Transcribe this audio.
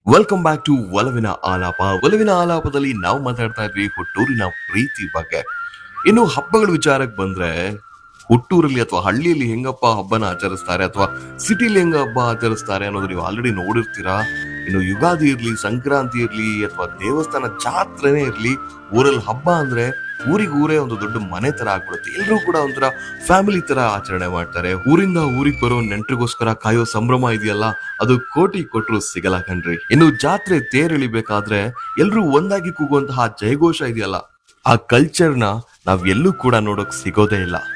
welcome back to ಒಲವಿನ ಆಲಾಪ ಒಲವಿನ ಆಲಾಪದಲ್ಲಿ ನಾವು ಮಾತಾಡ್ತಾ ಇದ್ವಿ ಹುಟ್ಟೂರಿನ ಪ್ರೀತಿ ಬಗ್ಗೆ ಇನ್ನು ಹಬ್ಬಗಳ ವಿಚಾರಕ್ಕೆ ಬಂದ್ರೆ ಹುಟ್ಟೂರಲ್ಲಿ ಅಥವಾ ಹಳ್ಳಿಯಲ್ಲಿ ಹೆಂಗಪ್ಪ ಹಬ್ಬನ ಆಚರಿಸ್ತಾರೆ ಅಥವಾ ಸಿಟಿಲಿ ಹೆಂಗ ಹಬ್ಬ ಆಚರಿಸ್ತಾರೆ ಅನ್ನೋದು ನೀವು ಆಲ್ರೆಡಿ ನೋಡಿರ್ತೀರಾ ಇನ್ನು ಯುಗಾದಿ ಇರ್ಲಿ ಸಂಕ್ರಾಂತಿ ಇರ್ಲಿ ಅಥವಾ ದೇವಸ್ಥಾನ ಜಾತ್ರೆನೇ ಇರ್ಲಿ ಊರಲ್ಲಿ ಹಬ್ಬ ಅಂದ್ರೆ ಊರಿಗೆ ಊರೇ ಒಂದು ದೊಡ್ಡ ಮನೆ ತರ ಆಗ್ಬಿಡುತ್ತೆ ಎಲ್ಲರೂ ಕೂಡ ಒಂಥರ ಫ್ಯಾಮಿಲಿ ತರ ಆಚರಣೆ ಮಾಡ್ತಾರೆ ಊರಿಂದ ಊರಿಗೆ ಬರೋ ನೆಂಟ್ರಿಗೋಸ್ಕರ ಕಾಯೋ ಸಂಭ್ರಮ ಇದೆಯಲ್ಲ ಅದು ಕೋಟಿ ಕೊಟ್ರು ಸಿಗಲ್ಲ ಕಣ್ರಿ ಇನ್ನು ಜಾತ್ರೆ ತೇರಿಳಿಬೇಕಾದ್ರೆ ಎಲ್ರೂ ಒಂದಾಗಿ ಕೂಗುವಂತಹ ಜಯಘೋಷ ಇದೆಯಲ್ಲ ಆ ಕಲ್ಚರ್ನ ನಾವ್ ಎಲ್ಲೂ ಕೂಡ ನೋಡೋಕ್ ಸಿಗೋದೇ ಇಲ್ಲ